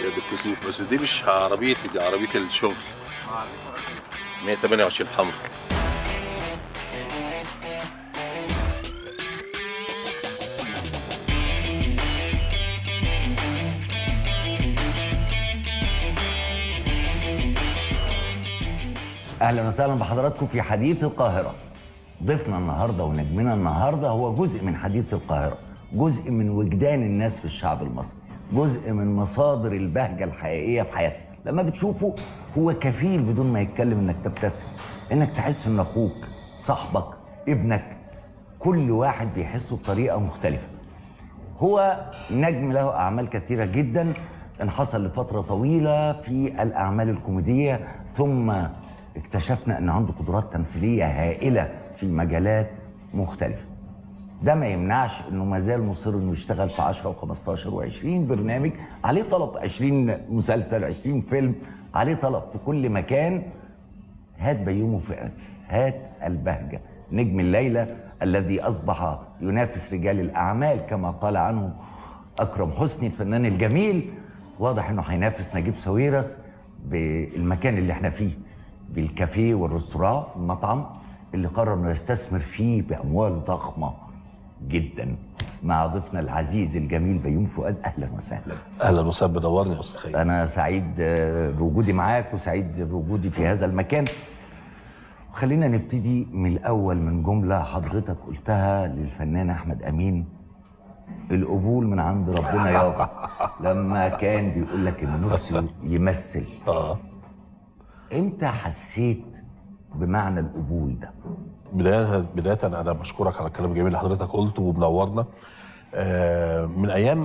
يد الكسوف بس دي مش عربيتي دي عربيه الشغل 128 حمر اهلا وسهلا بحضراتكم في حديث القاهره ضيفنا النهارده ونجمنا النهارده هو جزء من حديث القاهره جزء من وجدان الناس في الشعب المصري جزء من مصادر البهجه الحقيقيه في حياتك لما بتشوفه هو كفيل بدون ما يتكلم انك تبتسم انك تحس ان اخوك صاحبك ابنك كل واحد بيحسه بطريقه مختلفه هو نجم له اعمال كثيره جدا انحصل لفتره طويله في الاعمال الكوميديه ثم اكتشفنا ان عنده قدرات تمثيليه هائله في مجالات مختلفه ده ما يمنعش انه ما زال مصر انه يشتغل في 10 و15 و20 برنامج عليه طلب 20 مسلسل 20 فيلم عليه طلب في كل مكان هات بيومه فئات هات البهجة نجم الليلة الذي أصبح ينافس رجال الأعمال كما قال عنه أكرم حسني الفنان الجميل واضح أنه هينافس نجيب ساويرس بالمكان اللي احنا فيه بالكافيه والريستوران المطعم اللي قرر انه يستثمر فيه باموال ضخمه جدا مع ضيفنا العزيز الجميل بيوم فؤاد اهلا وسهلا اهلا وسهلا بنورني يا استاذ خير انا سعيد آه، بوجودي معاك وسعيد بوجودي في هذا المكان خلينا نبتدي من الاول من جمله حضرتك قلتها للفنان احمد امين القبول من عند ربنا يابا لما كان بيقول لك ان نفسه يمثل اه امتى حسيت بمعنى القبول ده بداية بداية أنا بشكرك على الكلام الجميل اللي حضرتك قلته ومنورنا آه، من أيام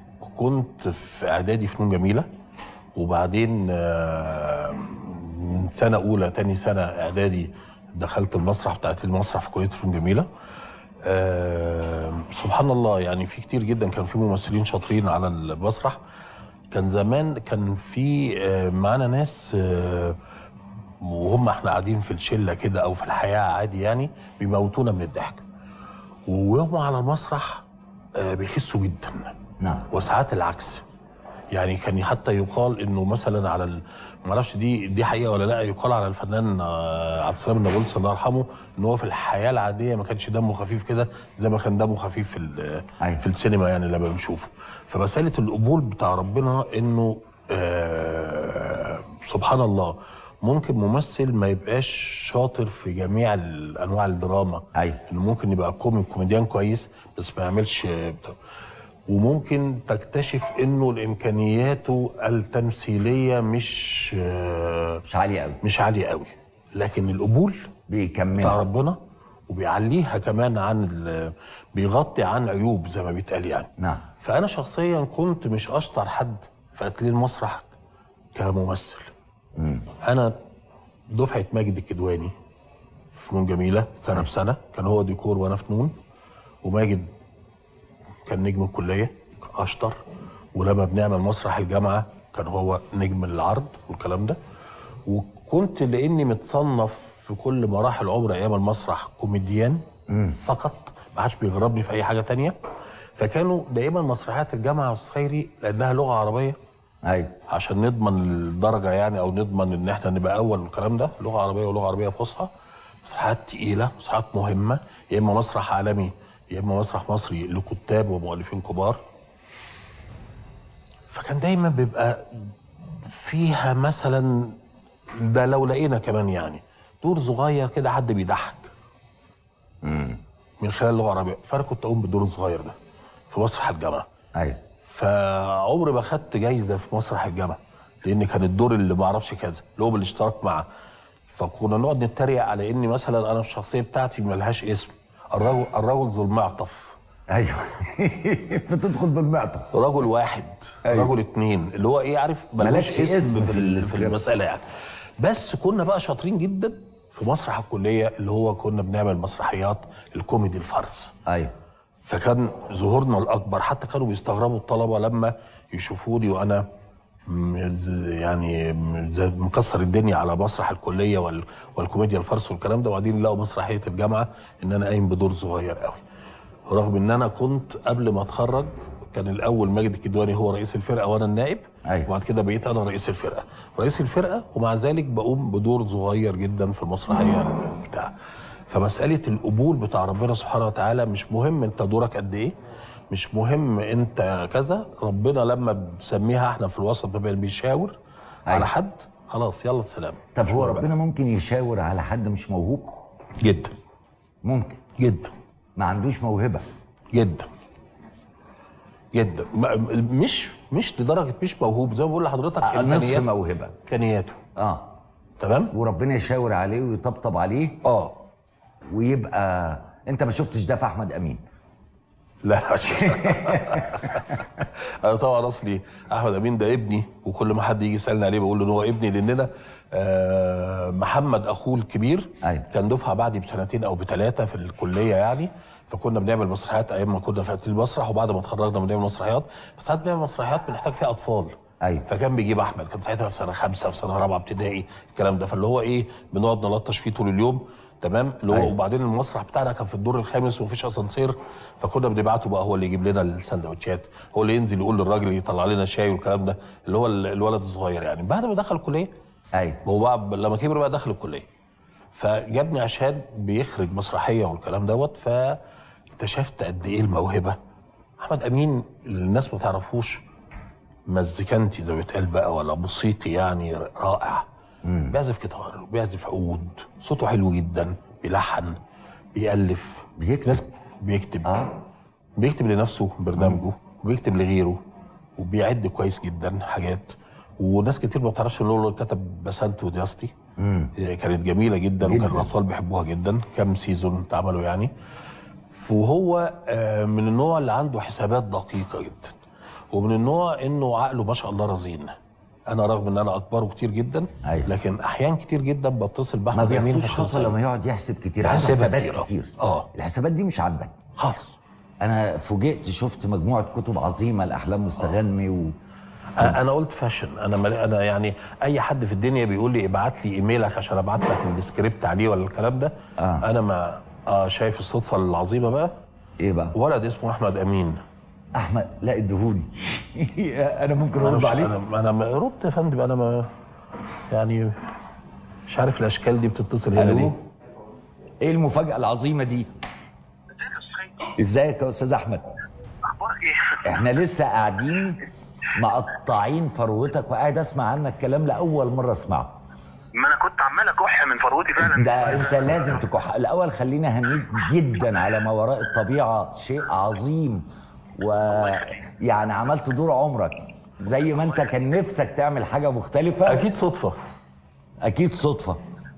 كنت في إعدادي فنون جميلة وبعدين آه، من سنة أولى تاني سنة إعدادي دخلت المسرح بتاعت المسرح في كلية فنون جميلة آه، سبحان الله يعني في كتير جدا كان في ممثلين شاطرين على المسرح كان زمان كان في آه، معانا ناس آه، وهم احنا قاعدين في الشله كده او في الحياه عادي يعني بيموتونا من الضحك وهم على المسرح آه، بيخسوا جدا نعم وساعات العكس يعني كان حتى يقال انه مثلا على ال... معرفش دي دي حقيقه ولا لا يقال على الفنان آه، عبد السلام النابلسي الله يرحمه ان هو في الحياه العاديه ما كانش دمه خفيف كده زي ما كان دمه خفيف في ال- أيوة. في السينما يعني لما بنشوفه فمساله القبول بتاع ربنا انه آه سبحان الله ممكن ممثل ما يبقاش شاطر في جميع ال- انواع الدراما أيوة. انه ممكن يبقى كومي كوميديان كويس بس ما يعملش بتاع. وممكن تكتشف انه الامكانياته التمثيليه مش آه، مش عالي قوي مش عاليه قوي لكن القبول بتاع بيكمل ربنا وبيعليها كمان عن ال- بيغطي عن عيوب زي ما بيتقال يعني نعم فانا شخصيا كنت مش اشطر حد في اتليه المسرح كممثل انا دفعه ماجد الكدواني فنون جميله سنه بسنه كان هو ديكور وانا فنون وماجد كان نجم الكليه اشطر ولما بنعمل مسرح الجامعه كان هو نجم العرض والكلام ده وكنت لاني متصنف في كل مراحل عمر ايام المسرح كوميديان فقط ما حدش بيغربني في اي حاجه تانية فكانوا دائما مسرحيات الجامعه يا أستاذ خيري لانها لغه عربيه ايوه عشان نضمن الدرجه يعني او نضمن ان احنا نبقى اول والكلام ده لغه عربيه ولغه عربيه فصحى مسرحيات تقيله مسرحيات مهمه يا اما مسرح عالمي يا اما مسرح مصري لكتاب ومؤلفين كبار فكان دايما بيبقى فيها مثلا ده لو لقينا كمان يعني دور صغير كده حد بيضحك من خلال اللغه العربيه فانا كنت اقوم بالدور الصغير ده في مسرح الجامعه ايوه فعمري ما خدت جايزه في مسرح الجامعه لان كان الدور اللي ما اعرفش كذا اللي هو بالاشتراك مع فكنا نقعد نتريق على اني مثلا انا الشخصيه بتاعتي ملهاش اسم الرجل الرجل ذو المعطف ايوه فتدخل بالمعطف رجل واحد أيوة. رجل اتنين اللي هو ايه عارف ملوش ملكش اسم, اسم في, في في, في السكريبت. المساله يعني بس كنا بقى شاطرين جدا في مسرح الكليه اللي هو كنا بنعمل مسرحيات الكوميدي الفرس ايوه فكان ظهورنا الاكبر حتى كانوا بيستغربوا الطلبه لما يشوفوني وانا م- ز- يعني م- زي مكسر الدنيا على مسرح الكليه وال- والكوميديا الفرس والكلام ده وبعدين يلاقوا مسرحيه الجامعه ان انا قايم بدور صغير قوي رغم ان انا كنت قبل ما اتخرج كان الاول ماجد الكدواني هو رئيس الفرقه وانا النائب أيوة. وبعد كده بقيت انا رئيس الفرقه رئيس الفرقه ومع ذلك بقوم بدور صغير جدا في المسرحيه بتاع فمساله القبول بتاع ربنا سبحانه وتعالى مش مهم انت دورك قد ايه مش مهم انت كذا ربنا لما بنسميها احنا في الوسط بيبقى بيشاور أيوة. على حد خلاص يلا سلام طب هو ربنا ممكن يشاور على حد مش موهوب جدا ممكن جدا ما عندوش موهبه جدا جدا ما- مش مش لدرجه مش موهوب زي ما بقول لحضرتك آه، نصف إمكانيات- موهبه امكانياته اه تمام وربنا يشاور عليه ويطبطب عليه اه ويبقى انت ما شفتش ده في احمد امين لا عشان انا طبعا اصلي احمد امين ده ابني وكل ما حد يجي يسالني عليه بقول له ان هو ابني لاننا آه، محمد اخوه الكبير أيوة. كان دفعه بعدي بسنتين او بثلاثه في الكليه يعني فكنا بنعمل مسرحيات ايام ما كنا في اتيل المسرح وبعد ما اتخرجنا بنعمل مسرحيات بس ساعات بنعمل مسرحيات بنحتاج فيها اطفال أيوة. فكان بيجيب احمد كان ساعتها في سنه خمسه في سنه رابعه ابتدائي الكلام ده فاللي هو ايه بنقعد نلطش فيه طول اليوم تمام اللي هو أيوة. وبعدين المسرح بتاعنا كان في الدور الخامس ومفيش اسانسير فكنا بنبعته بقى هو اللي يجيب لنا السندوتشات هو اللي ينزل يقول للراجل يطلع لنا شاي والكلام ده اللي هو ال- الولد الصغير يعني بعد ما دخل الكليه ايوه هو بقى لما كبر بقى دخل الكليه فجابني عشان بيخرج مسرحيه والكلام دوت فاكتشفت قد ايه الموهبه احمد امين الناس ما تعرفوش مزيكانتي زي ما بيتقال بقى ولا موسيقي يعني رائع بيعزف جيتار بيعزف عود صوته حلو جدا بيلحن بيألف بيكتب. ناس بيكتب اه بيكتب لنفسه برنامجه وبيكتب لغيره وبيعد كويس جدا حاجات وناس كتير ما بتعرفش ان هو كتب بسنت ودياستي كانت جميله جدا, جداً. وكان الاطفال بيحبوها جدا كام سيزون اتعملوا يعني وهو آه، من النوع اللي عنده حسابات دقيقه جدا ومن النوع انه عقله ما شاء الله رزين انا رغم ان انا اكبره كتير جدا أيوة. لكن احيان كتير جدا بتصل ما باحمد امين بياخدوش عشان خطوه لما يقعد يحسب كتير عنده يحسبها حسابات كتير، آه. كتير آه. الحسابات دي مش عندك خالص انا فوجئت شفت مجموعه كتب عظيمه لاحلام مستغني و... انا قلت فاشن انا مل... انا يعني اي حد في الدنيا بيقول لي ابعت لي ايميلك عشان ابعت لك السكريبت عليه ولا الكلام ده آه. انا ما آه شايف الصدفه العظيمه بقى ايه بقى ولد اسمه احمد امين احمد لا ادهوني انا ممكن انا ارد مش عليه انا انا ما- رد يا فندم انا ما يعني مش عارف الاشكال دي بتتصل هنا ليه الو ايه المفاجاه العظيمه دي ازيك يا استاذ احمد اخبارك ايه؟ احنا لسه قاعدين مقطعين فروتك وقاعد اسمع عنك كلام لاول مره اسمعه ما انا كنت عمال اكح من فروتي فعلا ده انت لازم تكح الاول خلينا هنيك جدا على ما وراء الطبيعه شيء عظيم ويعني عملت دور عمرك زي ما انت كان نفسك تعمل حاجه مختلفه اكيد صدفه اكيد صدفه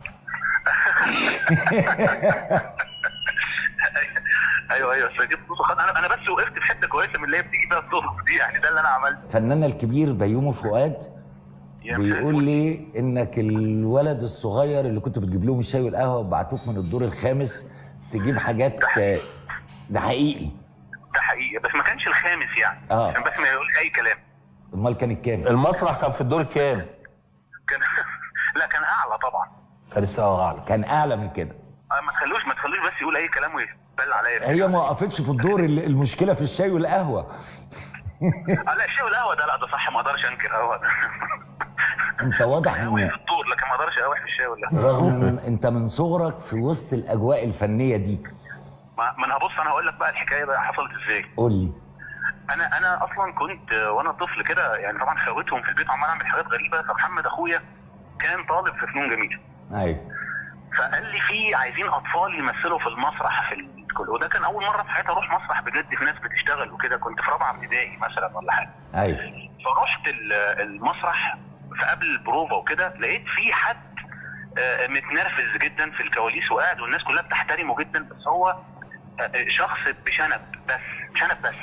ايوه ايوه بس جبت صوت خد انا انا بس وقفت في حته كويسه من اللي هي بتيجي فيها الصوت دي يعني ده اللي انا عملته فناننا الكبير بيومي فؤاد يا بيقول لي انك الولد الصغير اللي كنت بتجيب لهم الشاي والقهوه وبعتوك من الدور الخامس تجيب حاجات آه، ده حقيقي ده حقيقي بس ما كانش الخامس يعني آه. عشان بس ما يقولش اي كلام امال كان الكام المسرح كان في الدور الكام كان لا كان اعلى طبعا كان الساعه اعلى كان اعلى من كده آه، ما تخلوش ما تخلوش بس يقول اي كلام ويبل عليا هي ما وقفتش في الدور ال- المشكله في الشاي والقهوه آه، لا الشاي والقهوه ده لا ده صح ما اقدرش انكر قهوه ده انت واضح قهوه ان في الدور لكن ما اقدرش اقاوح في الشاي والقهوه رغم من انت من صغرك في وسط الاجواء الفنيه دي ما ما انا هبص انا هقول لك بقى الحكايه بقى حصلت ازاي قول لي انا انا اصلا كنت آه، وانا طفل كده يعني طبعا خاوتهم في البيت عمال اعمل حاجات غريبه فمحمد اخويا كان طالب في فنون جميله ايوه فقال لي في عايزين اطفال يمثلوا في المسرح في الكل وده كان اول مره في حياتي اروح مسرح بجد في ناس بتشتغل وكده كنت في رابعه ابتدائي مثلا ولا حاجه ايوه فرحت ال- المسرح فقبل البروفا وكده لقيت في حد آه، متنرفز جدا في الكواليس وقاعد والناس كلها بتحترمه جدا بس هو آه، شخص بشنب بس شنب بس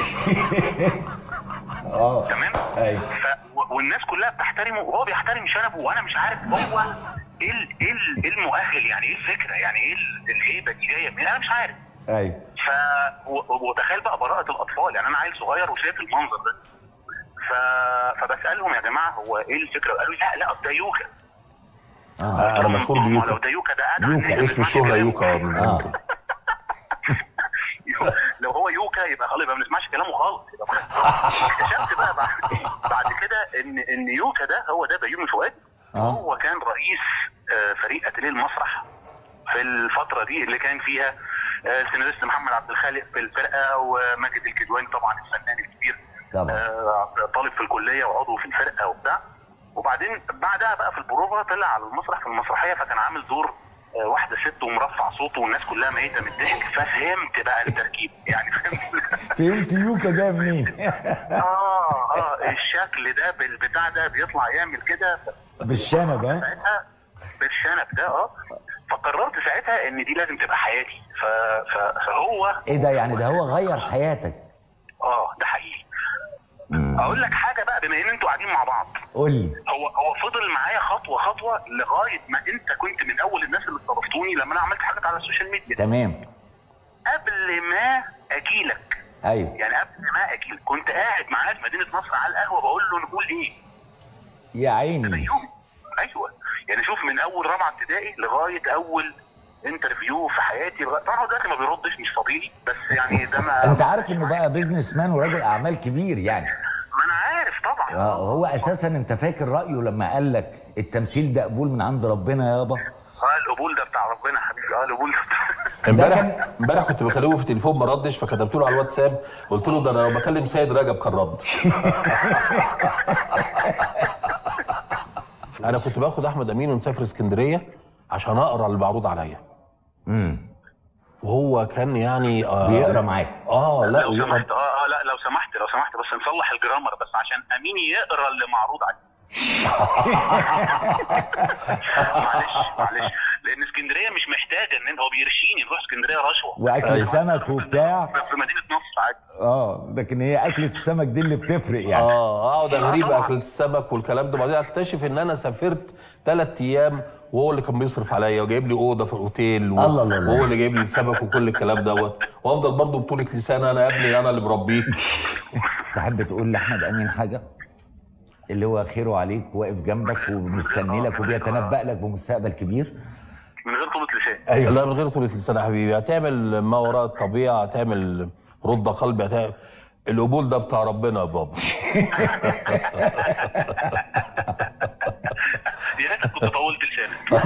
اه تمام ايوه ف... و- والناس كلها بتحترمه وهو بيحترم شنبه وانا مش عارف هو ايه ال- ايه ال- إيه المؤهل يعني ايه الفكره يعني ايه ال- الهيبه دي جايه منين انا مش عارف ايوه ف و- وتخيل بقى براءه الاطفال يعني انا عيل صغير وشايف المنظر ده ف... فبسالهم يا جماعه هو ايه الفكره قالوا لي لا لا ده يوكا آه، انا مشهور ما هو بيوكا لو ده يوكا ده قاعد يوكا، على النت اسم بيسمعني الشهره كلام. يوكا من آه. ممكن لو هو يوكا يوكا يبقى خلاص يبقى ما بنسمعش كلامه خالص يبقى اكتشفت بقى بعد, بعد كده ان ان يوكا ده هو ده بيومي فؤاد آه. هو كان رئيس آه، فريق اتيليه المسرح في الفتره دي اللي كان فيها آه، السيناريست محمد عبد الخالق في الفرقه وماجد الكدواني طبعا الفنان الكبير طبعا. آه، طالب في الكليه وعضو في الفرقه وبتاع وبعدين بعدها بقى في البروفه طلع على المسرح في المسرحيه فكان عامل دور آه، واحده ست ومرفع صوته والناس كلها ميته من الضحك ففهمت بقى التركيب يعني فهمت فهمت يوكا جاي منين اه اه الشكل ده بالبتاع ده بيطلع يعمل كده بالشنب ها ساعتها بالشنب ده اه فقررت ساعتها ان دي لازم تبقى حياتي ف... ف... فهو ايه ده يعني ده هو غير حياتك اه ده حقيقي اقول لك حاجه بقى بما ان انتوا قاعدين مع بعض قول لي هو هو فضل معايا خطوه خطوه لغايه ما انت كنت من اول الناس اللي استضفتوني لما انا عملت حاجات على السوشيال ميديا تمام قبل ما اجيلك ايوه يعني قبل ما اجيلك كنت قاعد معاه في مدينه نصر على القهوه بقول له نقول ايه يا عيني بيومي ايوه يعني شوف من اول رابعه ابتدائي لغايه اول انترفيو في حياتي لغايه طبعا هو دلوقتي ما بيردش مش فاضيلي بس يعني ده ما انت عارف انه بقى بيزنس مان وراجل اعمال كبير يعني ما انا عارف طبعا آه هو اساسا انت فاكر رايه لما قال لك التمثيل ده قبول من عند ربنا يابا اه القبول ده بتاع ربنا يا حبيبي اه القبول ده بتاع امبارح امبارح كنت بكلمه في التليفون ما ردش فكتبت له على الواتساب قلت له ده انا لو بكلم سيد رجب كان رد انا كنت باخد احمد امين ونسافر اسكندريه عشان اقرا اللي معروض عليا وهو كان يعني آه بيقرا معاك اه لا لو ويقرا سمحت اه اه لا لو سمحت لو سمحت بس نصلح الجرامر بس عشان امين يقرا اللي معروض عليه معلش معلش لان اسكندريه مش محتاجه ان هو بيرشيني نروح اسكندريه رشوه واكل أيوة. سمك وبتاع في مدينه نصر عادي اه لكن هي اكله السمك دي اللي بتفرق يعني اه اقعد اغريب طبعاً. اكل السمك والكلام ده بعدين اكتشف ان انا سافرت ثلاث ايام وهو اللي كان بيصرف عليا وجايب لي اوضه في الاوتيل و... الله الله الله. وهو اللي جايب لي السمك وكل الكلام دوت وافضل برضه بطوله لسان انا يا ابني انا اللي مربيك تحب تقول لاحمد امين حاجه اللي هو خيره عليك واقف جنبك ومستني لك وبيتنبأ لك بمستقبل كبير من غير طولة لسان ايوه لا من غير طولة لسان يا حبيبي هتعمل ما وراء الطبيعه هتعمل رد قلبي هتعمل القبول ده بتاع ربنا يا بابا يا ريتك كنت طولت لسانك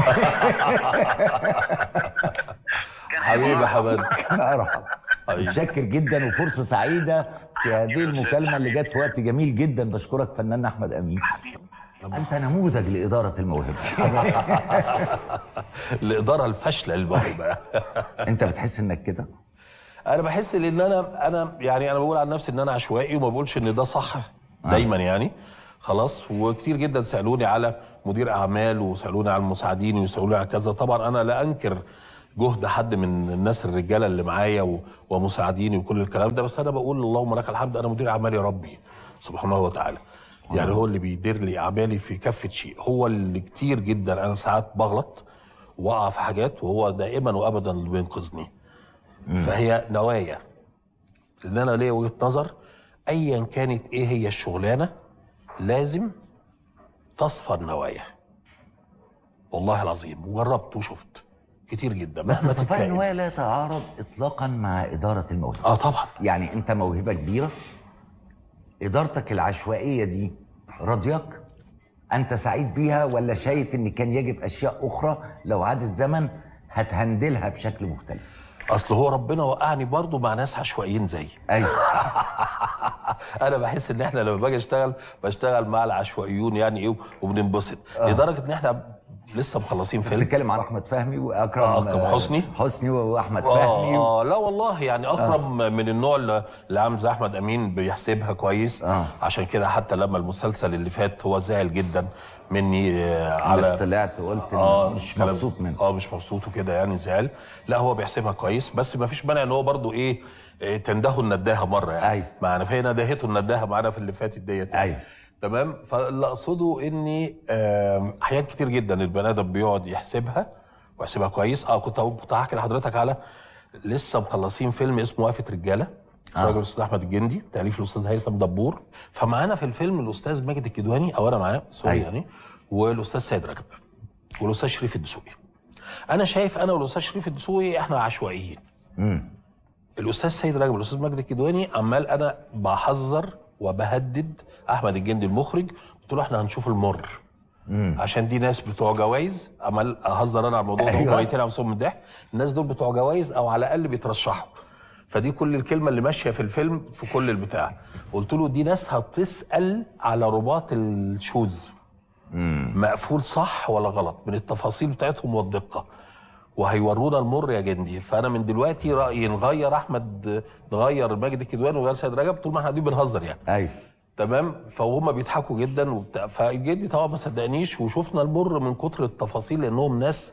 كان حبيبي يا هيبقى حبايبي ارحب حبيبي. متشكر جدا وفرصه سعيده في هذه المكالمه اللي جت في وقت جميل جدا بشكرك فنان احمد امين انت نموذج لاداره الموهبه الاداره الفاشله للموهبه انت بتحس انك كده انا بحس ان انا انا يعني انا بقول عن نفسي ان انا عشوائي وما بقولش ان ده صح دايما يعني خلاص وكتير جدا سالوني على مدير اعمال وسالوني على المساعدين وسالوني على كذا طبعا انا لا انكر جهد حد من الناس الرجاله اللي معايا و- ومساعديني وكل الكلام ده بس انا بقول اللهم لك الحمد انا مدير اعمال يا ربي سبحانه وتعالى يعني هو اللي بيدير لي اعمالي في كافه شيء هو اللي كتير جدا انا ساعات بغلط واقع في حاجات وهو دائما وابدا اللي بينقذني فهي نوايا لان انا ليا وجهه نظر ايا كانت ايه هي الشغلانه لازم تصفى النوايا والله العظيم وجربت وشفت كتير جدا بس مهما صفاء تتلائم. النوايا لا يتعارض اطلاقا مع اداره الموهبه اه طبعا يعني انت موهبه كبيره ادارتك العشوائيه دي راضياك انت سعيد بيها ولا شايف ان كان يجب اشياء اخرى لو عاد الزمن هتهندلها بشكل مختلف اصل هو ربنا وقعني برضه مع ناس عشوائيين زيي ايوه انا بحس ان احنا لما باجي اشتغل بشتغل مع العشوائيون يعني ايه وبننبسط لدرجه ان احنا لسه مخلصين فيلم بتتكلم عن احمد فهمي واكرم آه، أكرم آه، حسني. حسني واحمد فهمي آه, اه لا والله يعني اكرم آه. من النوع اللي اللي عامل زي احمد امين بيحسبها كويس آه. عشان كده حتى لما المسلسل اللي فات هو زعل جدا مني آه على على طلعت قلت إن اه مش كلام- مبسوط منه اه مش مبسوط وكده يعني زعل لا هو بيحسبها كويس بس ما فيش مانع ان هو برضو ايه إيه، تندهه النداهه مره يعني أيوة. معنا فهي ندهته النداهه معانا في اللي فاتت ديت يعني. أيوة. تمام فاللي اقصده اني آم، احيان كتير جدا البني ادم بيقعد يحسبها ويحسبها كويس اه كنت كنت هحكي لحضرتك على لسه مخلصين فيلم اسمه وقفه رجاله اخراج الاستاذ احمد الجندي تاليف الاستاذ هيثم دبور فمعانا في الفيلم الاستاذ ماجد الكدواني او انا معاه سوري أيوة. يعني والاستاذ سيد رجب والاستاذ شريف الدسوقي انا شايف انا والاستاذ شريف الدسوقي احنا عشوائيين الاستاذ سيد رجب الاستاذ مجدي الكدواني عمال انا بحذر وبهدد احمد الجندي المخرج قلت له احنا هنشوف المر عشان دي ناس بتوع جوائز عمال اهزر انا على الموضوع ده أيوة. هم ميتين على نفسهم من الضحك الناس دول بتوع جوائز او على الاقل بيترشحوا فدي كل الكلمه اللي ماشيه في الفيلم في كل البتاع قلت له دي ناس هتسال على رباط الشوز مقفول صح ولا غلط من التفاصيل بتاعتهم والدقه وهيورونا المر يا جندي فانا من دلوقتي رايي نغير احمد نغير مجدي الكدواني ونغير سيد رجب طول ما احنا قاعدين بنهزر يعني ايوه تمام فهم بيضحكوا جدا وبتاع فالجدي طبعا ما صدقنيش وشفنا المر من كتر التفاصيل لانهم ناس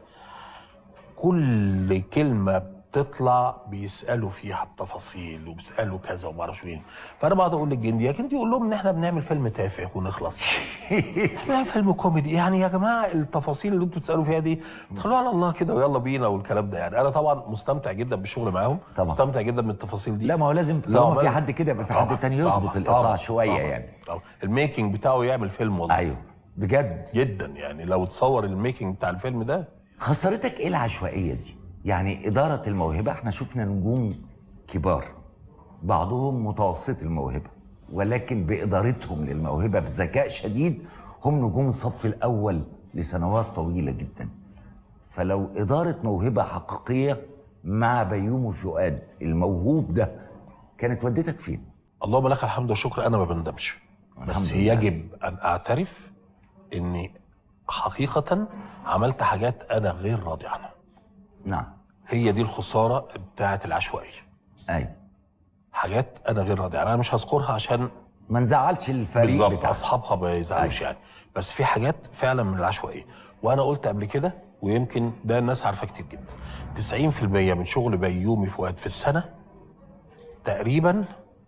كل كلمه بتطلع بيسالوا فيها بتفاصيل وبيسالوا كذا وما اعرفش مين فانا بقعد اقول للجندي يا جندي قول لهم ان احنا بنعمل فيلم تافه ونخلص احنا بنعمل فيلم كوميدي يعني يا جماعه التفاصيل اللي انتوا بتسالوا فيها دي خلوها على الله كده ويلا بينا والكلام ده يعني انا طبعا مستمتع جدا بالشغل معاهم طبعا. مستمتع جدا من التفاصيل دي لا ما هو لازم لا، طالما في ما- حد كده يبقى في حد طبعاً، تاني يظبط طبعاً، الايقاع طبعاً، شويه طبعاً، يعني طبعاً. الميكنج بتاعه يعمل فيلم والله ايوه بجد جدا يعني لو تصور الميكنج بتاع الفيلم ده خسرتك ايه العشوائيه دي؟ يعني اداره الموهبه احنا شفنا نجوم كبار بعضهم متوسط الموهبه ولكن بادارتهم للموهبه بذكاء شديد هم نجوم الصف الاول لسنوات طويله جدا. فلو اداره موهبه حقيقيه مع بيومي فؤاد الموهوب ده كانت ودتك فين؟ اللهم لك الحمد والشكر انا ما بندمش بس الحمد لله. يجب ان اعترف اني حقيقه عملت حاجات انا غير راضي عنها نعم هي دي الخساره بتاعه العشوائيه ايوه حاجات انا غير راضي عنها انا مش هذكرها عشان ما نزعلش الفريق بالظبط بتاعك اصحابها ما يزعلوش يعني بس في حاجات فعلا من العشوائيه وانا قلت قبل كده ويمكن ده الناس عارفه كتير جدا 90% من شغل بيومي فؤاد في السنه تقريبا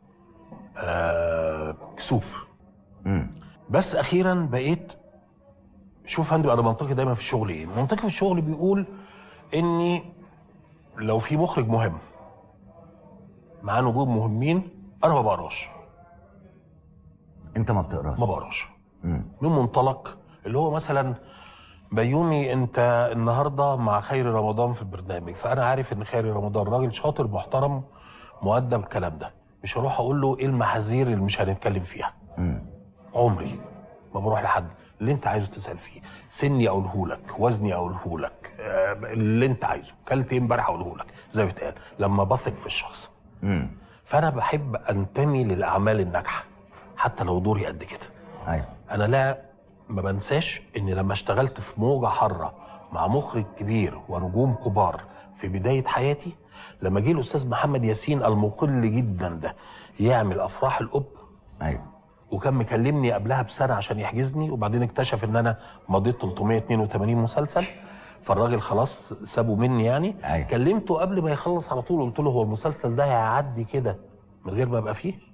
آه كسوف بس اخيرا بقيت شوف يا فندم انا منطقي دايما في الشغل ايه؟ منطقي في الشغل بيقول اني لو في مخرج مهم معاه نجوم مهمين انا ما بقراش انت ما بتقراش ما بقراش من منطلق اللي هو مثلا بيومي انت النهارده مع خير رمضان في البرنامج فانا عارف ان خير رمضان راجل شاطر محترم مؤدب الكلام ده مش هروح اقول له ايه المحاذير اللي مش هنتكلم فيها عمري ما بروح لحد اللي انت عايزه تسال فيه سني اقوله لك وزني اقوله لك آه، اللي انت عايزه كلت ايه امبارح اقوله لك زي ما بيتقال لما بثق في الشخص فانا بحب انتمي للاعمال الناجحه حتى لو دوري قد كده ايوه انا لا ما بنساش ان لما اشتغلت في موجه حاره مع مخرج كبير ونجوم كبار في بدايه حياتي لما جه الاستاذ محمد ياسين المقل جدا ده يعمل افراح الاب ايوه وكان مكلمني قبلها بسنه عشان يحجزني وبعدين اكتشف ان انا مضيت 382 مسلسل فالراجل خلاص سابه مني يعني أيوة. كلمته قبل ما يخلص على طول قلت له هو المسلسل ده هيعدي كده من غير ما ابقى فيه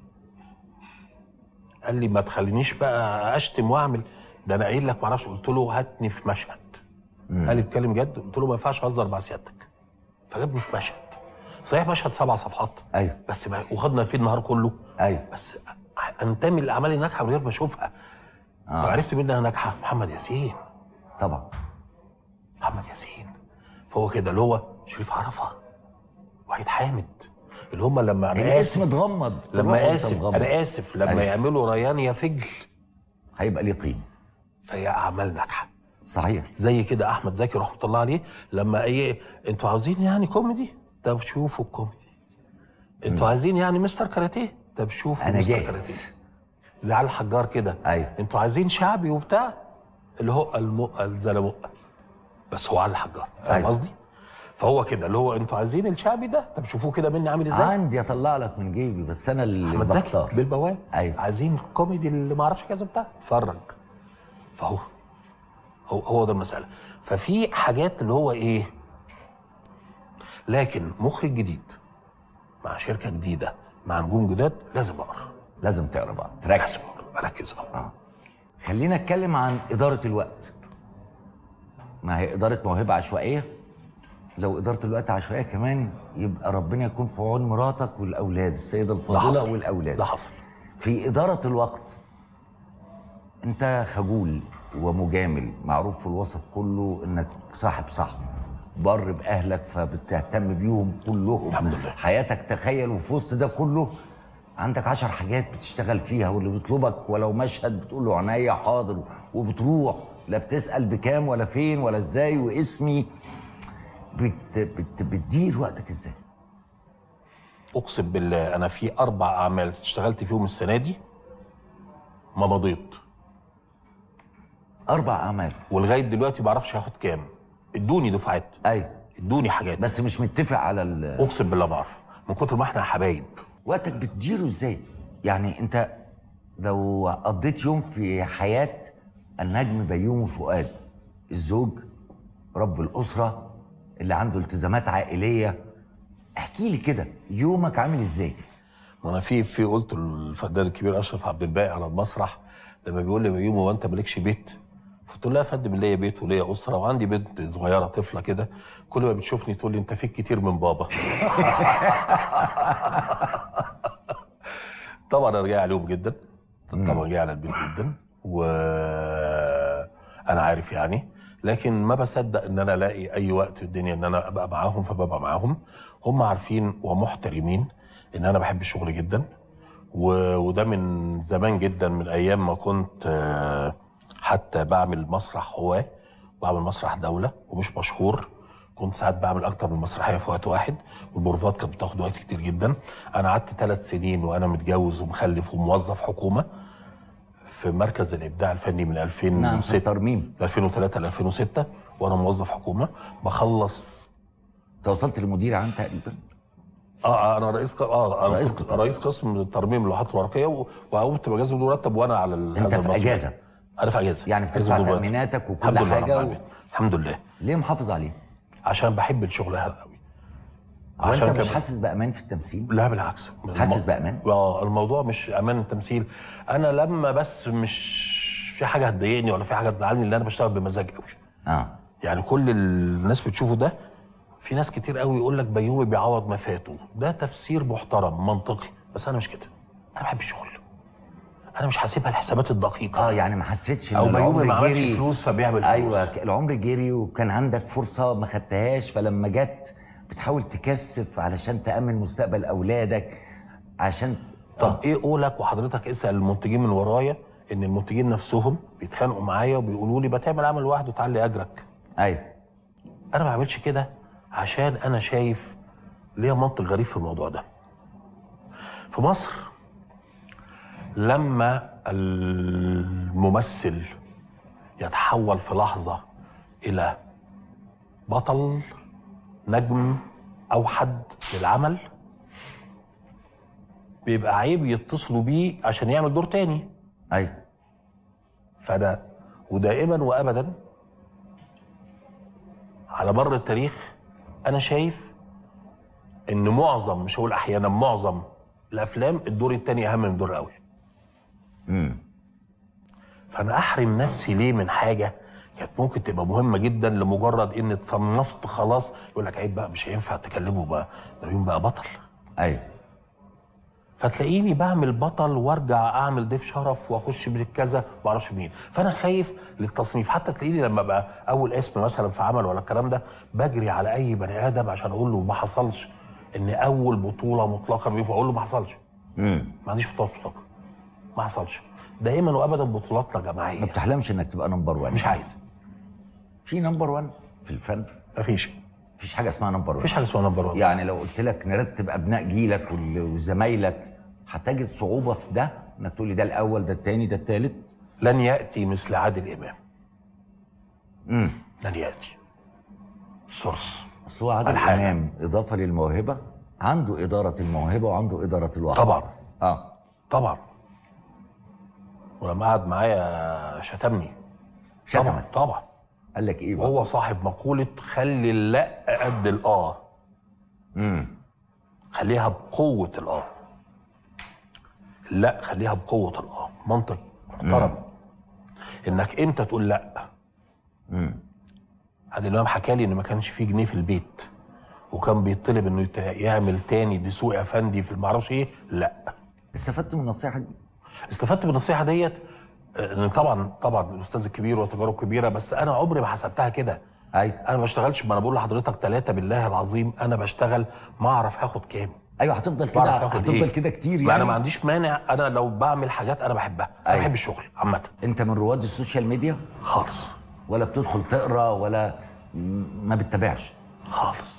قال لي ما تخلينيش بقى اشتم واعمل ده انا قايل لك معرفش قلت له هاتني في مشهد قال لي اتكلم جد قلت له ما ينفعش اهزر مع سيادتك فجابني في مشهد صحيح مشهد سبع صفحات أيوة. بس ما وخدنا فيه النهار كله أيوة. بس انتمي للاعمال الناجحه من غير ما اشوفها آه. عرفت مين انها ناجحه محمد ياسين طبعا محمد ياسين فهو كده اللي هو شريف عرفه وحيد حامد اللي هم لما انا الاسم اسف اتغمض لما بالرغم أنت اسف مغمض. انا اسف لما أيوة. يعملوا ريان يا فجل هيبقى ليه قيمه فهي اعمال ناجحه صحيح زي كده احمد زكي رحمه الله عليه لما ايه انتوا عاوزين يعني كوميدي طب شوفوا الكوميدي انتوا عايزين يعني مستر كاراتيه طب شوفوا انا مستر جاهز كاراتيه زي علي الحجار كده أيوة. انتوا عايزين شعبي وبتاع اللي هو المقه الزلمقه بس هو علي الحجار فاهم أيوة. قصدي؟ فهو كده اللي هو انتوا عايزين الشعبي ده طب شوفوه كده مني عامل ازاي عندي اطلع لك من جيبي بس انا اللي احمد زكي بختار بالبواب أيوة. عايزين الكوميدي اللي ما اعرفش كذا بتاع اتفرج فهو هو هو ده المساله ففي حاجات اللي هو ايه لكن مخرج جديد مع شركه جديده مع نجوم جداد لازم اقرا لازم تقرا بقى تركز لازم اقرا اركز اه خلينا نتكلم عن اداره الوقت ما هي اداره موهبه عشوائيه لو اداره الوقت عشوائيه كمان يبقى ربنا يكون في عون مراتك والاولاد السيده ده الفاضله حصل والاولاد ده حصل في إدارة الوقت أنت خجول ومجامل معروف في الوسط كله إنك صاحب صاحب بر باهلك فبتهتم بيهم كلهم الحمد لله. حياتك تخيل وفي وسط ده كله عندك عشر حاجات بتشتغل فيها واللي بيطلبك ولو مشهد بتقول له عينيا حاضر وبتروح لا بتسال بكام ولا فين ولا ازاي واسمي بت بت بتدير وقتك ازاي اقسم بالله انا في اربع اعمال اشتغلت فيهم السنه دي ما مضيت اربع اعمال ولغايه دلوقتي ما اعرفش هاخد كام ادوني دفعات ايوه ادوني حاجات بس مش متفق على ال... اقسم بالله ما اعرف من كتر ما احنا حبايب وقتك بتديره ازاي يعني انت لو قضيت يوم في حياة النجم بيومي فؤاد الزوج رب الأسرة اللي عنده التزامات عائلية احكي لي كده يومك عامل ازاي ما انا في في قلت الفنان الكبير اشرف عبد الباقي على المسرح لما بيقول لي بيومي هو انت مالكش بيت قلت له لا يا فندم ليا بيت وليا اسره وعندي بنت صغيره طفله كده كل ما بتشوفني تقول لي انت فيك كتير من بابا طبعا انا جاي عليهم جدا طبعا جاي على البيت جدا و انا عارف يعني لكن ما بصدق ان انا الاقي اي وقت في الدنيا ان انا ابقى معاهم فببقى معاهم هم عارفين ومحترمين ان انا بحب الشغل جدا و... وده من زمان جدا من ايام ما كنت آه، حتى بعمل مسرح هواه بعمل مسرح دوله ومش مشهور كنت ساعات بعمل اكتر من مسرحيه في وقت واحد والبروفات كانت بتاخد وقت كتير جدا انا قعدت ثلاث سنين وانا متجوز ومخلف وموظف حكومه في مركز الابداع الفني من 2006 نعم، في الترميم. 2003 ل 2006 وانا موظف حكومه بخلص انت وصلت لمدير عام تقريبا اه انا رئيس ق... اه انا رئيس رئيس, قطاع. رئيس قسم ترميم اللوحات الورقيه و- وقومت بجازم بدون مرتب وانا على ال- أنت هذا في المسرح. أجازة. انا في اجازه يعني بتدفع أجازة بدون مرتب. تأميناتك وكل الحمد لله رب حاجة و- العالمين. الحمد لله ليه محافظ عليه عشان بحب الشغل هذا قوي وانت مش كمان- حاسس بامان في التمثيل لا بالعكس حاسس بأمان؟ اه الموضوع مش امان التمثيل انا لما بس مش في حاجه هتضايقني ولا في حاجه تزعلني ان انا بشتغل بمزاج قوي اه يعني كل الناس بتشوفه ده في ناس كتير قوي يقول لك بيومي بيعوض ما فاته ده تفسير محترم منطقي بس انا مش كده انا بحب الشغل انا مش حاسبها الحسابات الدقيقه اه يعني ما حسيتش ان أو بيومي العمر ما عملش جري فلوس فبيعمل فلوس. ايوه ك- العمر جري وكان عندك فرصه ما خدتهاش فلما جت بتحاول تكثف علشان تامن مستقبل اولادك عشان طب ايه قولك وحضرتك اسال المنتجين من ورايا ان المنتجين نفسهم بيتخانقوا معايا وبيقولوا لي بتعمل عمل واحد وتعلي اجرك ايوه انا ما بعملش كده عشان انا شايف ليا منطق غريب في الموضوع ده في مصر لما الممثل يتحول في لحظة إلى بطل نجم أوحد للعمل بيبقى عيب يتصلوا بيه عشان يعمل دور تاني ايوه فانا ودائما وابدا على مر التاريخ انا شايف ان معظم مش هقول احيانا معظم الافلام الدور التاني اهم من الدور الاول فانا احرم نفسي ليه من حاجه كانت ممكن تبقى مهمه جدا لمجرد ان اتصنفت خلاص يقول لك عيب بقى مش هينفع تكلمه بقى ده يوم بقى بطل ايوه فتلاقيني بعمل بطل وارجع اعمل ضيف شرف واخش بالكذا ما اعرفش مين فانا خايف للتصنيف حتى تلاقيني لما بقى اول اسم مثلا في عمل ولا الكلام ده بجري على اي بني ادم عشان اقول له ما حصلش ان اول بطوله مطلقه بيه اقول له ما حصلش ما عنديش بطولات مطلقه ما حصلش دائما وابدا بطولاتنا ما جماعيه بتحلمش انك تبقى نمبر 1 مش عايز في نمبر 1 في الفن مفيش مفيش حاجه اسمها نمبر 1 مفيش حاجه اسمها نمبر 1 يعني لو قلت لك نرتب ابناء جيلك وال- وزمايلك هتجد صعوبه في ده انك تقول لي ده الاول ده الثاني ده الثالث لن ياتي مثل عادل امام لن ياتي سورس اصل هو عادل الحاجة. امام اضافه للموهبه عنده اداره الموهبه وعنده اداره الواقع طبعا اه طبعا ولما قعد معايا شتمني طبعا شتمك طبعا قال لك ايه بقى وهو صاحب مقولة خلي اللا قد الآه خليها بقوة الآه لا خليها بقوة الآه منطق محترم إنك إمتى تقول لا عادل إمام حكى لي إن ما كانش فيه جنيه في البيت وكان بيطلب إنه يت- يعمل تاني دسوقي أفندي في المعرفش إيه لا استفدت من النصيحه دي استفدت من النصيحه ديت ان طبعا طبعا الاستاذ الكبير وتجارب كبيره بس انا عمري ما حسبتها كده ايوه انا ما بشتغلش ما انا بقول لحضرتك ثلاثه بالله العظيم انا بشتغل ما اعرف هاخد كام ايوه هتفضل كده بعرف اخد هتفضل إيه. كده كتير ما يعني انا ما عنديش مانع انا لو بعمل حاجات انا بحبها انا أيوة. بحب الشغل عامه انت من رواد السوشيال ميديا خالص ولا بتدخل تقرا ولا م- ما بتتابعش خالص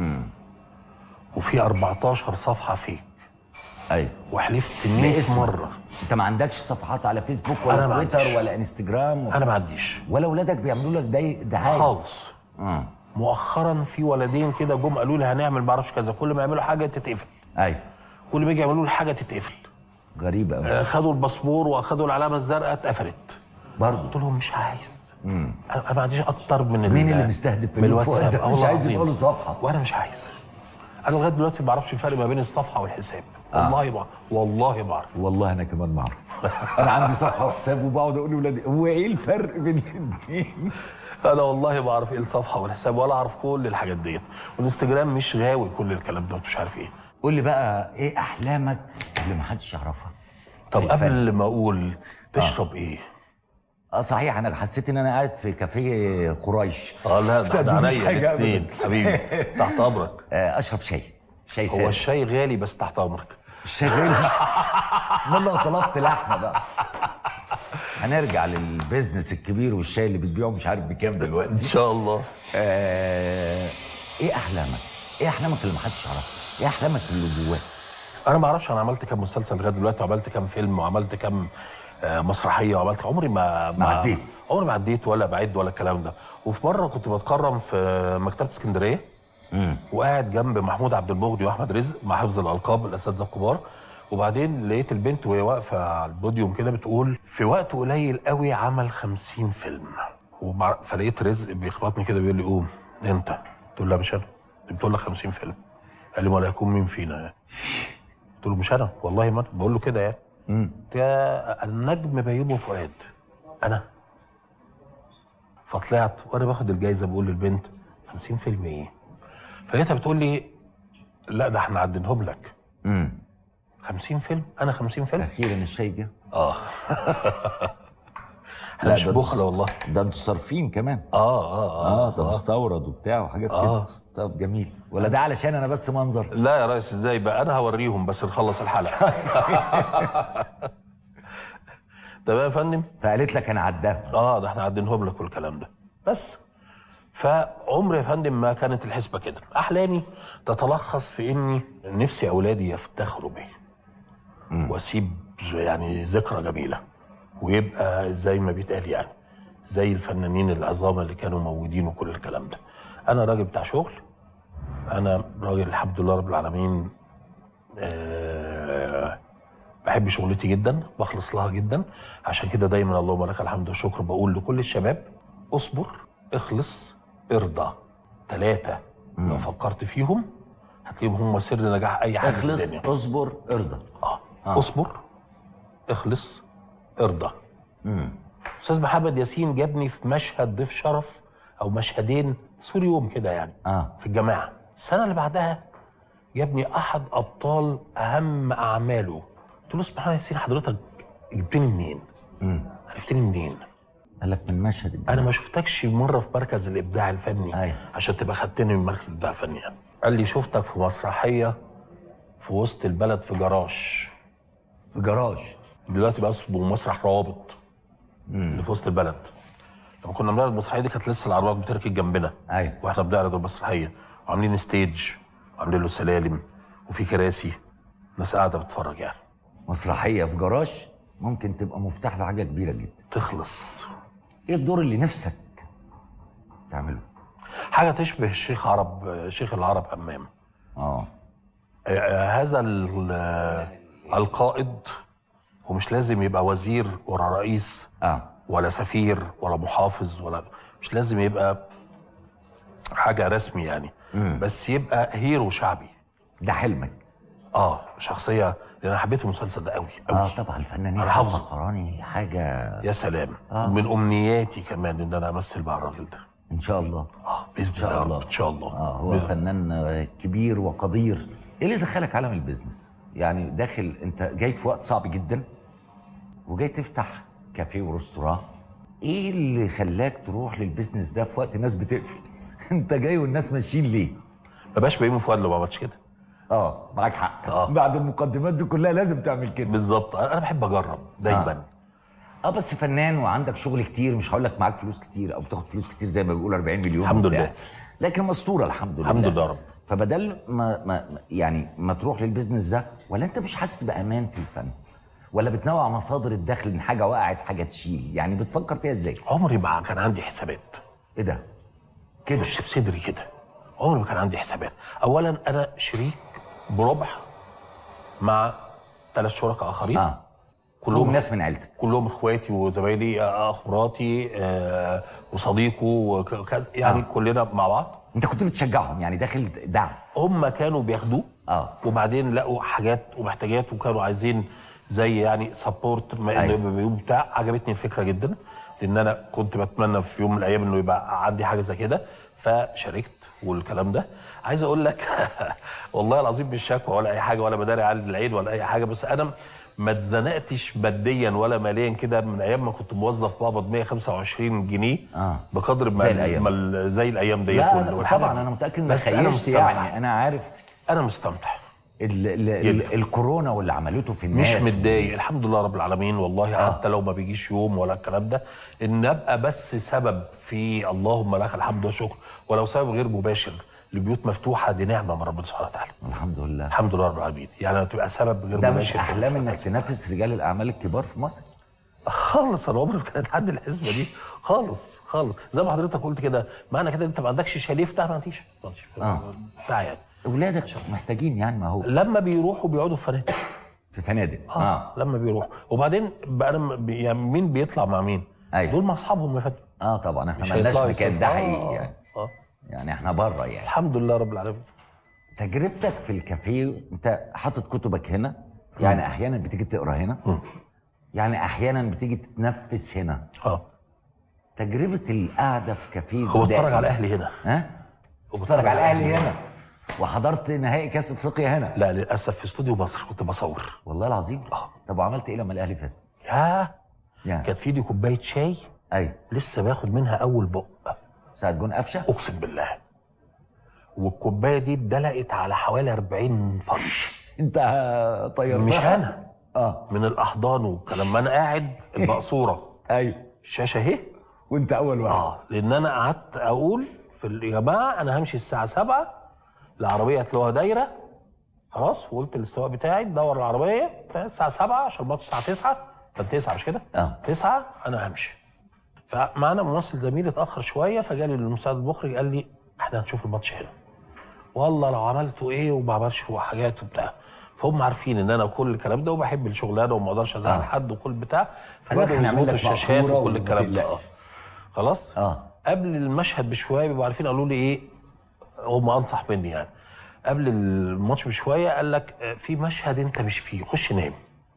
وفي 14 صفحه فيك ايوه وحلفت 100 باسمك. مره انت ما عندكش صفحات على فيسبوك أنا ولا ما تويتر عنديش. ولا انستجرام انا ما عنديش ولا اولادك بيعملوا لك داي- دعايه خالص اه مؤخرا في ولدين كده جم قالوا لي هنعمل ما اعرفش كذا كل ما يعملوا حاجه تتقفل ايوه كل ما يجي يعملوا لي حاجه تتقفل غريبه قوي آه، خدوا الباسبور واخدوا العلامه الزرقاء اتقفلت برضه قلت لهم مش عايز انا أنا ما عنديش اكتر من ال- مين اللي مستهدف من مين فؤاد الواتساب ده؟ آه مش والله عايز العظيم. يبقى له صفحه وانا مش عايز انا لغايه دلوقتي ما بعرفش الفرق ما بين الصفحه والحساب والله ما والله ما اعرف والله انا كمان ما اعرف انا عندي صفحه وحساب وبقعد اقول لاولادي هو ايه الفرق بين الاثنين انا والله ما اعرف ايه الصفحه والحساب ولا اعرف كل الحاجات ديت والانستجرام مش غاوي كل الكلام ده مش عارف ايه قول لي بقى ايه احلامك اللي ما حدش يعرفها طب في الفن. قبل ما اقول تشرب ايه اه صحيح انا حسيت ان انا قاعد في كافيه قريش اه لا ما ده احنا تقدمليش عينيا حاجة الاثنين أبداً. حبيبي تحت امرك آه، اشرب شاي شاي هو ساده الشاي غالي بس تحت امرك الشاي غالي امال لو طلبت لحمه بقى هنرجع للبيزنس الكبير والشاي اللي بتبيعه مش عارف بكام ان دلوقتي شاء الله آه ايه احلامك؟ ايه احلامك اللي محدش يعرفها؟ ايه احلامك اللي جواك؟ انا ما اعرفش انا عملت كام مسلسل لغايه دلوقتي وعملت كام فيلم وعملت كام آه، مسرحيه وعملت عمري ما ما عديت. عمري ما عديت ولا بعد ولا الكلام ده وفي مره كنت بتكرم في مكتبه اسكندريه وقاعد جنب محمود عبد المغني واحمد رزق مع حفظ الالقاب الاساتذه الكبار وبعدين لقيت البنت وهي واقفه على البوديوم كده بتقول في وقت قليل قوي عمل 50 فيلم ومع... فلقيت رزق بيخبطني كده بيقول لي قوم انت تقول له مش انا دي بتقول لك 50 فيلم قال لي ولا يكون مين فينا يعني قلت له مش انا والله ما أنا. بقول له كده يعني يا النجم بيومه فؤاد انا فطلعت وانا باخد الجايزه بقول للبنت 50 فيلم ايه فلقيتها بتقول لي لا ده احنا عدينهم لك 50 فيلم انا 50 فيلم اخيرا الشاي جه احنا مش ده بخله والله ده انتوا صارفين كمان اه اه اه اه ده مستورد وبتاع وحاجات كده آه. طب جميل ولا ده علشان انا بس منظر لا يا ريس ازاي بقى انا هوريهم بس نخلص الحلقه تمام يا فندم فقالت لك انا عداها اه ده احنا عدينهم لك والكلام ده بس فعمري يا فندم ما كانت الحسبه كده احلامي تتلخص في اني نفسي اولادي يفتخروا بي واسيب يعني ذكرى جميله ويبقى زي ما بيتقال يعني زي الفنانين العظام اللي كانوا موجودين وكل الكلام ده انا راجل بتاع شغل انا راجل الحمد لله رب العالمين آه بحب شغلتي جدا بخلص لها جدا عشان كده دايما اللهم لك الحمد والشكر بقول لكل الشباب اصبر اخلص ارضى ثلاثة لو فكرت فيهم هتلاقيهم هم سر نجاح اي حد في اخلص الدنيا اصبر ارضى آه. اصبر اخلص ارضى استاذ محمد ياسين جابني في مشهد ضيف شرف او مشهدين سوري يوم كده يعني آه. في الجماعه السنه اللي بعدها جابني احد ابطال اهم اعماله قلت له اسمع محمد ياسين حضرتك جبتني منين؟ عرفتني منين؟ قال لك من مشهد الجنة. انا ما شفتكش مره في مركز الابداع الفني أيوة. عشان تبقى خدتني من مركز الابداع الفني يعني. قال لي شفتك في مسرحيه في وسط البلد في جراج في جراج دلوقتي بقى اسمه مسرح روابط اللي في وسط البلد لما كنا بنعرض المسرحيه دي كانت لسه العربيات بتركب جنبنا أيوة. واحنا بنعرض المسرحيه وعاملين ستيج وعاملين له سلالم وفي كراسي ناس قاعده بتتفرج يعني مسرحيه في جراج ممكن تبقى مفتاح لحاجه كبيره جدا تخلص ايه الدور اللي نفسك تعمله حاجه تشبه الشيخ عرب شيخ العرب همام اه آه، هذا ال- آه، القائد هو مش لازم يبقى وزير ولا رئيس اه ولا سفير ولا محافظ ولا مش لازم يبقى حاجه رسمي يعني بس يبقى هيرو شعبي ده حلمك اه شخصيه لان انا حبيت المسلسل ده قوي قوي اه طبعا الفنانين أنا حافظه. فخراني حاجه يا سلام من امنياتي كمان ان انا امثل مع الراجل ده ان شاء الله اه باذن ان شاء الله الله ان شاء الله اه هو بإذن- فنان آه، كبير وقدير ايه اللي دخلك عالم البيزنس يعني داخل انت جاي في وقت صعب جدا وجاي تفتح كافيه ورستوران ايه اللي خلاك تروح للبيزنس ده في وقت الناس بتقفل انت جاي والناس ماشيين ليه ما بقاش بيومي فؤاد لو ما عملتش كده اه معاك حق آه. بعد المقدمات دي كلها لازم تعمل كده بالظبط انا أنا بحب اجرب دايما اه بس فنان وعندك شغل كتير مش هقول لك معاك فلوس كتير او بتاخد فلوس كتير زي ما بيقولوا 40 مليون الحمد وبتاع. لله. لكن مستوره الحمد لله الحمد لله يا رب. فبدل ما, ما يعني ما تروح للبيزنس ده ولا انت مش حاسس بامان في الفن ولا بتنوع مصادر الدخل ان حاجه وقعت حاجه تشيل يعني بتفكر فيها ازاي عمري ما كان عندي حسابات ايه ده كده مش في صدري كده عمري ما كان عندي حسابات اولا انا شريك بربع مع ثلاث شركاء اخرين اه كلهم كلهم ناس من عيلتك كلهم اخواتي وزمايلي آه، اخ مراتي آه، وصديقه وكذا يعني آه. كلنا مع بعض انت كنت بتشجعهم يعني داخل دعم هم كانوا بياخدوه اه وبعدين لقوا حاجات ومحتاجات وكانوا عايزين زي يعني سبورت ما أيوة. انه بيقولوا بتاع عجبتني الفكره جدا لان انا كنت بتمنى في يوم من الايام انه يبقى عندي حاجه زي كده فشاركت والكلام ده عايز اقول لك والله العظيم مش شكوى ولا اي حاجه ولا بداري على العين ولا اي حاجه بس انا ما اتزنقتش ماديا ولا ماليا كده من ايام ما كنت موظف بقبض 125 جنيه آه. بقدر ما زي الأيام. ما ال- زي الايام ديت لا وال- لا والحاجات طبعا دي. انا متاكد انك بس أنا خيشت مستمتع. يعني انا عارف انا مستمتع ال ال ال جدا. الكورونا واللي عملته في مش الناس متضايق الحمد لله رب العالمين والله آه. حتى لو ما بيجيش يوم ولا الكلام ده ان ابقى بس سبب في اللهم لك الحمد والشكر ولو سبب غير مباشر لبيوت مفتوحه دي نعمه من ربنا سبحانه وتعالى الحمد لله الحمد لله رب العالمين يعني تبقى سبب غير ده مباشر مش في احلام الحياة. انك تنافس رجال الاعمال الكبار في مصر خالص انا عمري ما كانت عندي الحسبه دي خالص خالص زي ما حضرتك قلت كده معنى كده انت ما عندكش شاليه بتاع ما عنديش ما عنديش آه. بتاع يعني اولادك محتاجين يعني ما هو لما بيروحوا بيقعدوا في فنادق في فنادق اه, اه لما بيروحوا وبعدين بقى انا م- يعني مين بيطلع مع مين؟ أيوة. دول مع اصحابهم يا فندم اه طبعا احنا مش مالناش هيطلعوا مكان ده يصرفوا. حقيقي آه، يعني اه يعني احنا بره يعني الحمد لله رب العالمين تجربتك في الكافيه انت حاطط كتبك هنا يعني احيانا بتيجي تقرا هنا يعني احيانا بتيجي تتنفس هنا اه تجربه القعده في كافيه هو اتفرج دائما. على الاهلي هنا ها هو بتتفرج على الاهلي هنا وحضرت نهائي كاس افريقيا هنا لا للاسف في استوديو مصر كنت بصور والله العظيم آه. طب وعملت ايه لما الاهلي فاز ياه يعني كانت في ايدي كوبايه شاي ايوه لسه باخد منها اول بق ساعه جون قفشه اقسم بالله والكوبايه دي اتدلقت على حوالي 40 فرد انت طيرتها مش انا اه من الاحضان والكلام ما انا قاعد المقصوره ايوه الشاشه اهي وانت اول واحد اه لان انا قعدت اقول في ال- يا جماعه انا همشي الساعه 7 العربيه هتلاقوها دايره خلاص وقلت الاستواء بتاعي دور العربيه بتاعي الساعه 7 عشان الماتش الساعه 9 كان 9 مش كده؟ آه. 9 انا همشي فمعانا ممثل زميلي اتاخر شويه فجالي المساعد المخرج قال لي احنا هنشوف الماتش هنا والله لو عملتوا ايه وما عملش حاجات وبتاع فهم عارفين ان انا كل الكلام ده وبحب الشغلانه وما اقدرش ازعل آه. حد وكل بتاع قال لك فبداوا هنعمل يظبطوا لك الشاشات مقصورة وكل وما الكلام ده تقلقش. اه خلاص اه قبل المشهد بشويه بيبقوا عارفين قالوا لي ايه هم انصح مني يعني قبل الماتش بشويه قال لك آه، في مشهد انت مش فيه خش نام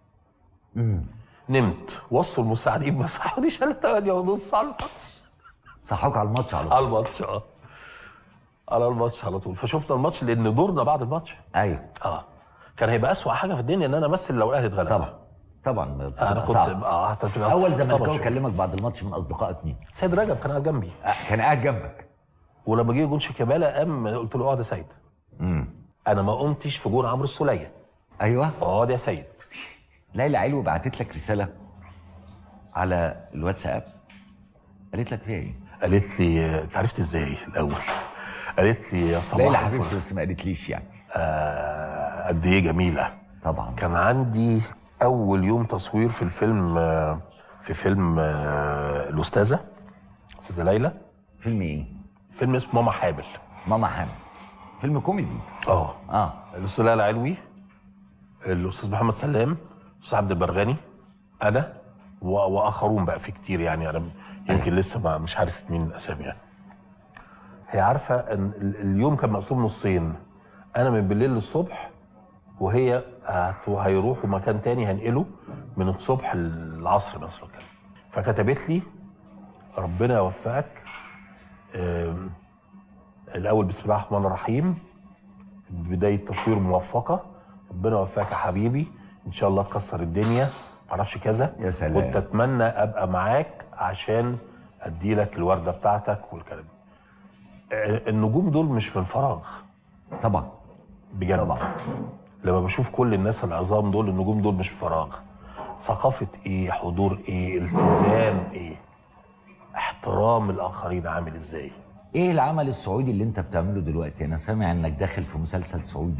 نمت وصوا المساعدين ما صحونيش الا 8 ونص على الماتش صحوك على الماتش على طول على الماتش اه على الماتش على طول فشفنا الماتش لان دورنا بعد الماتش ايوه اه كان هيبقى اسوأ حاجه في الدنيا ان انا امثل لو الاهلي اتغلب طبعا طبعا انا بتبقى كنت صعب. اه هتبقى اول طبعاً زملكاوي شغل. كلمك بعد الماتش من اصدقائك مين؟ سيد رجب كان قاعد جنبي آه، كان قاعد جنبك ولما جه جون شيكابالا قام قلت له اقعد يا سيد انا ما قمتش في جون عمرو السوليه ايوه اقعد يا سيد ليلى علوي بعتت لك رساله على الواتساب قالت لك فيها ايه؟ قالت لي انت عرفت ازاي الاول قالت لي يا صباح ليلى الفل. حبيبتي بس ما قالتليش يعني آه، قد ايه جميله طبعا كان عندي اول يوم تصوير في الفيلم آه، في فيلم آه، الاستاذه استاذه ليلى فيلم ايه؟ فيلم اسمه ماما حامل ماما حامل فيلم كوميدي اه اه الاستاذ ليلى علوي الاستاذ محمد سلام الاستاذ عبد البرغاني انا و- واخرون بقى في كتير يعني انا يمكن لسه ما مش عارف مين الاسامي يعني هي عارفه ان ال- اليوم كان مقسوم نصين انا من بالليل للصبح وهي هت- هيروحوا مكان تاني هنقله من الصبح للعصر مثلا كده فكتبت لي ربنا يوفقك آم، الاول بسم الله الرحمن الرحيم بدايه تصوير موفقه ربنا يوفقك يا حبيبي ان شاء الله تكسر الدنيا معرفش كذا يا سلام. كنت اتمنى ابقى معاك عشان ادي لك الورده بتاعتك والكلام ده. آه، النجوم دول مش من فراغ طبعا بجد طبعا. لما بشوف كل الناس العظام دول النجوم دول مش فراغ ثقافة ايه حضور ايه التزام ايه احترام الاخرين عامل ازاي ايه العمل السعودي اللي انت بتعمله دلوقتي انا سامع انك داخل في مسلسل سعودي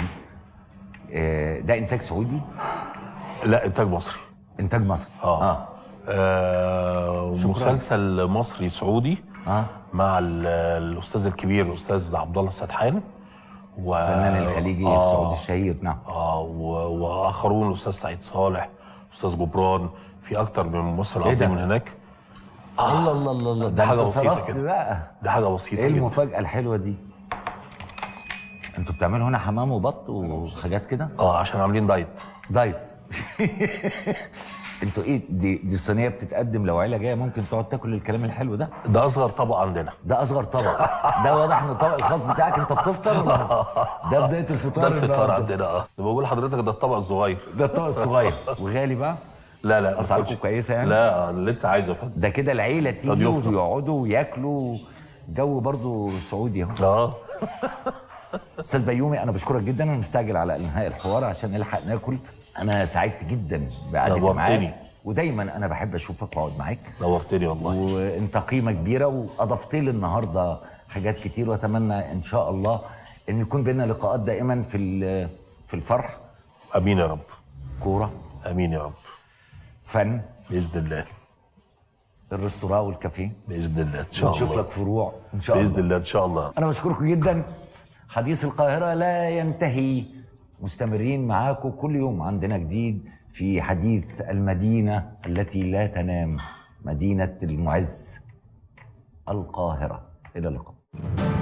آه، ده انتاج سعودي لا انتاج مصري انتاج مصري اه, آه. آه مسلسل مصري سعودي آه. مع ال- الاستاذ الكبير الاستاذ عبد الله السدحان و... الفنان الخليجي آه. السعودي الشهير نعم اه و... واخرون الاستاذ سعيد صالح استاذ جبران في اكتر من ممثل إيه ده؟ عظيم من هناك الله الله الله الله ده حاجة انت بسيطة صرفت كده. بقى ده حاجه بسيطه ايه جدا. المفاجأة الحلوة دي؟ انتوا بتعملوا هنا حمام وبط وحاجات كده؟ اه عشان عاملين دايت دايت انتوا ايه دي دي الصينية بتتقدم لو عيلة جاية ممكن تقعد تاكل الكلام الحلو ده؟ ده اصغر طبق عندنا ده اصغر طبق ده واضح ان الطبق الخاص بتاعك انت بتفطر ولا ده بداية الفطار ده الفطار النهاردة. عندنا اه ده بقول لحضرتك ده الطبق الصغير ده الطبق الصغير وغالي بقى لا لا ما أسعاركم تاكلش. كويسة يعني؟ لا اللي انت عايزه يا فندم ده كده العيلة تيجي ضيوفنا. ويقعدوا وياكلوا جو برضو سعودي اهو اه استاذ بيومي انا بشكرك جدا انا مستعجل على انهاء الحوار عشان نلحق ناكل انا سعدت جدا بقعدتي نورتني. معاك ودايما انا بحب اشوفك واقعد معاك نورتني والله وانت قيمه كبيره واضفت لي النهارده حاجات كتير واتمنى ان شاء الله ان يكون بينا لقاءات دائما في ال- في الفرح امين يا رب كوره امين يا رب فن باذن الله الريستوران والكافيه باذن الله ان شاء ونشوف الله لك فروع ان شاء باذن الله الله ان شاء الله انا بشكركم جدا حديث القاهره لا ينتهي مستمرين معاكم كل يوم عندنا جديد في حديث المدينه التي لا تنام مدينه المعز القاهره الى اللقاء